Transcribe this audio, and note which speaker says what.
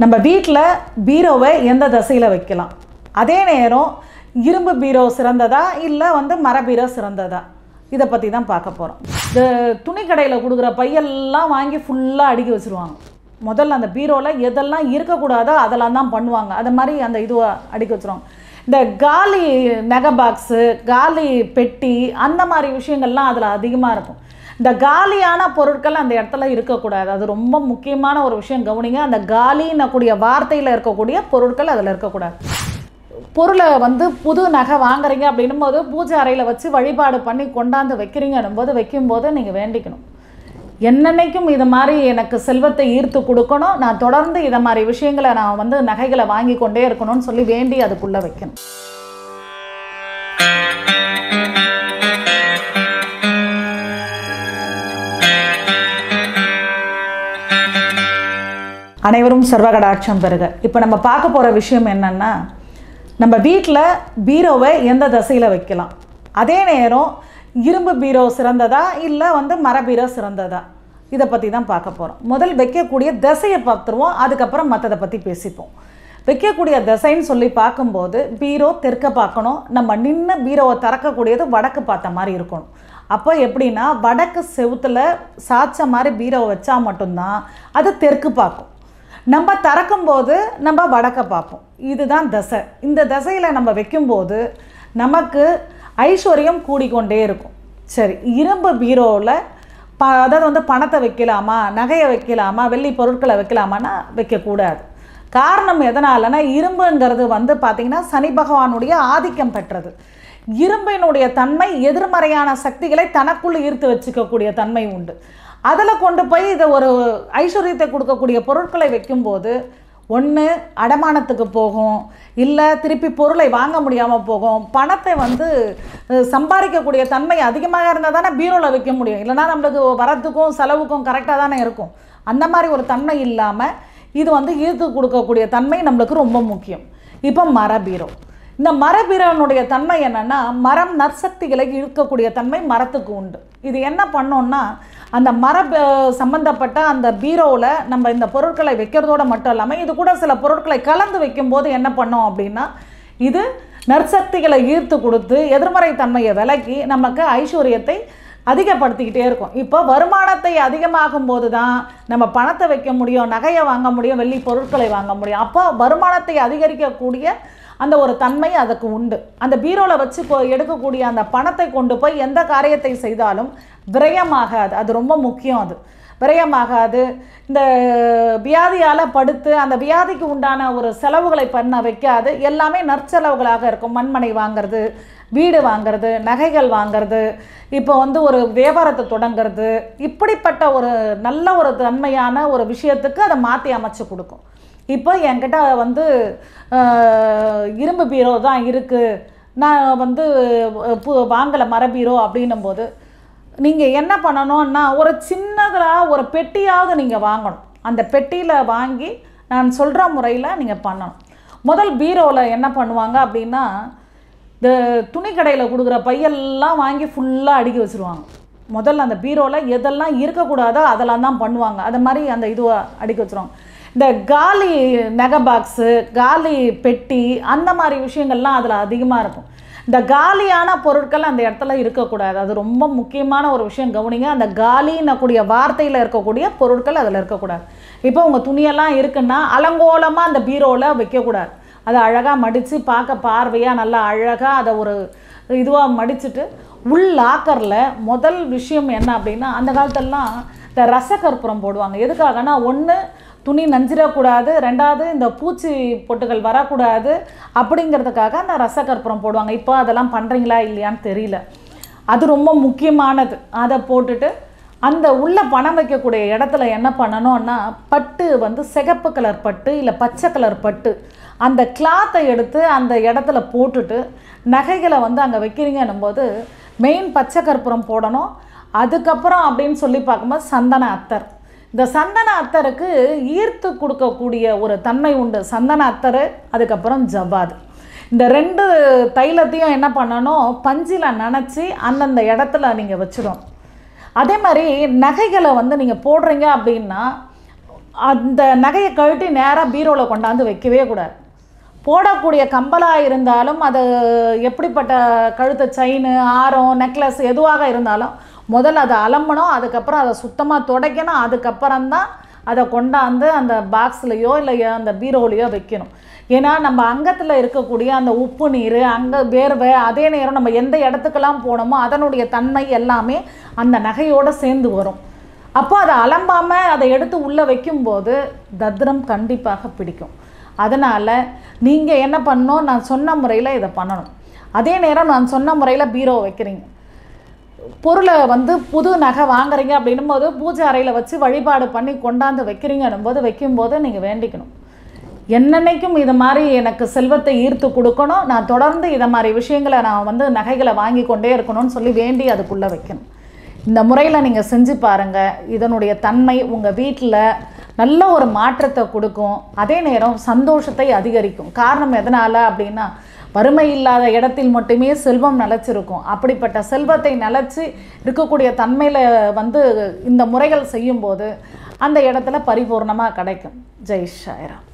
Speaker 1: நம்ம வீட்டில் பீரோவை எந்த திசையில் வைக்கலாம் அதே நேரம் இரும்பு பீரோ சிறந்ததா இல்லை வந்து மர பீரோ சிறந்ததா இதை பற்றி தான் பார்க்க போகிறோம் இந்த துணி கடையில் கொடுக்குற பையெல்லாம் வாங்கி ஃபுல்லாக அடுக்கி வச்சுருவாங்க முதல்ல அந்த பீரோவில் எதெல்லாம் இருக்கக்கூடாதோ அதெல்லாம் தான் பண்ணுவாங்க அது மாதிரி அந்த இதுவை அடுக்கி வச்சுருவாங்க இந்த காலி நகை பாக்ஸு காலி பெட்டி அந்த மாதிரி விஷயங்கள்லாம் அதில் அதிகமாக இருக்கும் இந்த காலியான பொருட்கள் அந்த இடத்துல இருக்கக்கூடாது அது ரொம்ப முக்கியமான ஒரு விஷயம் கவனிங்க அந்த காலின்னக்கூடிய வார்த்தையில் இருக்கக்கூடிய பொருட்கள் அதில் இருக்கக்கூடாது பொருளை வந்து புது நகை வாங்குறீங்க அப்படின்னும் போது பூஜை அறையில் வச்சு வழிபாடு பண்ணி கொண்டாந்து வைக்கிறீங்கன்னும் போது வைக்கும்போது நீங்கள் வேண்டிக்கணும் என்னன்னைக்கும் இது மாதிரி எனக்கு செல்வத்தை ஈர்த்து கொடுக்கணும் நான் தொடர்ந்து இதை மாதிரி விஷயங்களை நான் வந்து நகைகளை வாங்கி கொண்டே இருக்கணும்னு சொல்லி வேண்டி அதுக்குள்ளே வைக்கணும் அனைவரும் சர்வகடாட்சம் பெறுக இப்போ நம்ம பார்க்க போகிற விஷயம் என்னென்னா நம்ம வீட்டில் பீரோவை எந்த திசையில் வைக்கலாம் அதே நேரம் இரும்பு பீரோ சிறந்ததா இல்லை வந்து மர பீரோ சிறந்ததா இதை பற்றி தான் பார்க்க போகிறோம் முதல் வைக்கக்கூடிய திசையை பார்த்துருவோம் அதுக்கப்புறம் மற்றதை பற்றி பேசிப்போம் வைக்கக்கூடிய திசைன்னு சொல்லி பார்க்கும்போது பீரோ தெற்க பார்க்கணும் நம்ம நின்று பீரோவை திறக்கக்கூடியது வடக்கு பார்த்த மாதிரி இருக்கணும் அப்போ எப்படின்னா வடக்கு செவுத்தில் சாய்ச்ச மாதிரி பீரோவை வச்சா மட்டும்தான் அது தெற்கு பார்க்கும் நம்ம திறக்கும்போது நம்ம வடக்க பார்ப்போம் இதுதான் தசை இந்த தசையில் நம்ம வைக்கும்போது நமக்கு ஐஸ்வர்யம் கூடிக்கொண்டே இருக்கும் சரி இரும்பு பீரோவில் ப அதாவது வந்து பணத்தை வைக்கலாமா நகையை வைக்கலாமா வெள்ளி பொருட்களை வைக்கலாமான்னா வைக்கக்கூடாது காரணம் எதனாலனா இரும்புங்கிறது வந்து பார்த்திங்கன்னா சனி பகவானுடைய ஆதிக்கம் பெற்றது இரும்பினுடைய தன்மை எதிர்மறையான சக்திகளை தனக்குள் ஈர்த்து வச்சுக்கக்கூடிய தன்மை உண்டு அதில் கொண்டு போய் இதை ஒரு ஐஸ்வர்யத்தை கொடுக்கக்கூடிய பொருட்களை வைக்கும்போது ஒன்று அடமானத்துக்கு போகும் இல்லை திருப்பி பொருளை வாங்க முடியாமல் போகும் பணத்தை வந்து சம்பாதிக்கக்கூடிய தன்மை அதிகமாக இருந்தால் தானே பீரோவில் வைக்க முடியும் இல்லைனா நம்மளுக்கு வரத்துக்கும் செலவுக்கும் கரெக்டாக தானே இருக்கும் அந்த மாதிரி ஒரு தன்மை இல்லாமல் இது வந்து ஈர்த்து கொடுக்கக்கூடிய தன்மை நம்மளுக்கு ரொம்ப முக்கியம் இப்போ மர பீரோ இந்த மரபீரனுடைய தன்மை என்னென்னா மரம் நற்சக்திகளை இழுக்கக்கூடிய தன்மை மரத்துக்கு உண்டு இது என்ன பண்ணோன்னா அந்த மர சம்மந்தப்பட்ட அந்த பீரோவில் நம்ம இந்த பொருட்களை வைக்கிறதோட மட்டும் இல்லாமல் இது கூட சில பொருட்களை கலந்து வைக்கும்போது என்ன பண்ணோம் அப்படின்னா இது நற்சக்திகளை ஈர்த்து கொடுத்து எதிர்மறை தன்மையை விலக்கி நமக்கு ஐஸ்வர்யத்தை அதிகப்படுத்திக்கிட்டே இருக்கும் இப்போ வருமானத்தை அதிகமாகும் போது தான் நம்ம பணத்தை வைக்க முடியும் நகையை வாங்க முடியும் வெள்ளி பொருட்களை வாங்க முடியும் அப்போ வருமானத்தை அதிகரிக்கக்கூடிய அந்த ஒரு தன்மை அதுக்கு உண்டு அந்த பீரோவில் வச்சு இப்போ எடுக்கக்கூடிய அந்த பணத்தை கொண்டு போய் எந்த காரியத்தை செய்தாலும் விரயமாகாது அது ரொம்ப முக்கியம் அது விரயமாகாது இந்த வியாதியால் படுத்து அந்த வியாதிக்கு உண்டான ஒரு செலவுகளை பண்ண வைக்காது எல்லாமே நற்செலவுகளாக இருக்கும் மண்மனை வாங்கிறது வீடு வாங்கிறது நகைகள் வாங்கிறது இப்போ வந்து ஒரு வியாபாரத்தை தொடங்கிறது இப்படிப்பட்ட ஒரு நல்ல ஒரு தன்மையான ஒரு விஷயத்துக்கு அதை மாற்றி அமைச்சு கொடுக்கும் இப்போ என்கிட்ட வந்து இரும்பு பீரோ தான் இருக்குது நான் வந்து பு வாங்கலை மர பீரோ அப்படின்னும் போது நீங்கள் என்ன பண்ணணும்னா ஒரு சின்னதாக ஒரு பெட்டியாவது நீங்கள் வாங்கணும் அந்த பெட்டியில் வாங்கி நான் சொல்கிற முறையில் நீங்கள் பண்ணணும் முதல் பீரோவில் என்ன பண்ணுவாங்க அப்படின்னா இந்த துணி கடையில் கொடுக்குற பையெல்லாம் வாங்கி ஃபுல்லாக அடுக்கி வச்சுருவாங்க முதல்ல அந்த பீரோவில் எதெல்லாம் இருக்கக்கூடாதோ அதெல்லாம் தான் பண்ணுவாங்க அது மாதிரி அந்த இதுவை அடுக்கி வச்சுருவாங்க இந்த காலி நகை பாக்ஸு காலி பெட்டி அந்த மாதிரி விஷயங்கள்லாம் அதில் அதிகமாக இருக்கும் இந்த காலியான பொருட்கள் அந்த இடத்துல இருக்கக்கூடாது அது ரொம்ப முக்கியமான ஒரு விஷயம் கவனிங்க அந்த காலின்னக்கூடிய வார்த்தையில் இருக்கக்கூடிய பொருட்கள் அதில் இருக்கக்கூடாது இப்போ உங்கள் துணியெல்லாம் இருக்குன்னா அலங்கோலமாக அந்த பீரோவில் வைக்கக்கூடாது அதை அழகாக மடித்து பார்க்க பார்வையாக நல்லா அழகாக அதை ஒரு இதுவாக மடிச்சுட்டு உள் லாக்கரில் முதல் விஷயம் என்ன அப்படின்னா அந்த காலத்திலலாம் இந்த ரசகற்பூரம் போடுவாங்க எதுக்காகனா ஒன்று துணி நஞ்சிடக்கூடாது ரெண்டாவது இந்த பூச்சி பொட்டுகள் வரக்கூடாது அப்படிங்கிறதுக்காக அந்த ரசகற்பூரம் போடுவாங்க இப்போ அதெல்லாம் பண்ணுறீங்களா இல்லையான்னு தெரியல அது ரொம்ப முக்கியமானது அதை போட்டுட்டு அந்த உள்ள பணம் வைக்கக்கூடிய இடத்துல என்ன பண்ணணும்னா பட்டு வந்து சிகப்பு கலர் பட்டு இல்லை பச்சை கலர் பட்டு அந்த கிளாத்தை எடுத்து அந்த இடத்துல போட்டுட்டு நகைகளை வந்து அங்கே வைக்கிறீங்கன்னும் போது மெயின் பச்சை கற்பூரம் போடணும் அதுக்கப்புறம் அப்படின்னு சொல்லி பார்க்கும்போது சந்தன அத்தர் இந்த சந்தன அத்தருக்கு ஈர்த்து கொடுக்கக்கூடிய ஒரு தன்மை உண்டு சந்தன அத்தர் அதுக்கப்புறம் ஜவ்வாது இந்த ரெண்டு தைலத்தையும் என்ன பண்ணணும் பஞ்சில் நனைச்சி அந்தந்த இடத்துல நீங்கள் வச்சிடணும் அதே மாதிரி நகைகளை வந்து நீங்கள் போடுறீங்க அப்படின்னா அந்த நகையை கழட்டி நேராக பீரோவில் கொண்டாந்து வைக்கவே கூடாது போடக்கூடிய கம்பலாக இருந்தாலும் அது எப்படிப்பட்ட கழுத்து செயின் ஆரம் நெக்லஸ் எதுவாக இருந்தாலும் முதல்ல அதை அலம்பணும் அதுக்கப்புறம் அதை சுத்தமாக துடைக்கணும் அதுக்கப்புறம் தான் அதை கொண்டாந்து அந்த பாக்ஸ்லேயோ இல்லை அந்த பீரோலையோ வைக்கணும் ஏன்னா நம்ம அங்கத்தில் இருக்கக்கூடிய அந்த உப்பு நீர் அங்கே வேர்வை அதே நேரம் நம்ம எந்த இடத்துக்கெல்லாம் போனோமோ அதனுடைய தன்மை எல்லாமே அந்த நகையோடு சேர்ந்து வரும் அப்போ அதை அலம்பாமல் அதை எடுத்து உள்ளே வைக்கும்போது தத்ரம் கண்டிப்பாக பிடிக்கும் அதனால் நீங்கள் என்ன பண்ணணும் நான் சொன்ன முறையில் இதை பண்ணணும் அதே நேரம் நான் சொன்ன முறையில் பீரோ வைக்கிறீங்க பொருளை வந்து புது நகை வாங்குறீங்க அப்படின்னும் போது பூஜை அறையில் வச்சு வழிபாடு பண்ணி கொண்டாந்து வைக்கிறீங்கன்னும் போது வைக்கும்போது நீங்கள் வேண்டிக்கணும் என்னன்னைக்கும் இது மாதிரி எனக்கு செல்வத்தை ஈர்த்து கொடுக்கணும் நான் தொடர்ந்து இதை மாதிரி விஷயங்களை நான் வந்து நகைகளை வாங்கி கொண்டே இருக்கணும்னு சொல்லி வேண்டி அதுக்குள்ளே வைக்கணும் இந்த முறையில் நீங்கள் செஞ்சு பாருங்கள் இதனுடைய தன்மை உங்கள் வீட்டில் நல்ல ஒரு மாற்றத்தை கொடுக்கும் அதே நேரம் சந்தோஷத்தை அதிகரிக்கும் காரணம் எதனால் அப்படின்னா வறுமை இல்லாத இடத்தில் மட்டுமே செல்வம் நிலச்சிருக்கும் அப்படிப்பட்ட செல்வத்தை நிலச்சி இருக்கக்கூடிய தன்மையில் வந்து இந்த முறைகள் செய்யும்போது அந்த இடத்துல பரிபூர்ணமாக கிடைக்கும் ஜெய் ஷாயராம்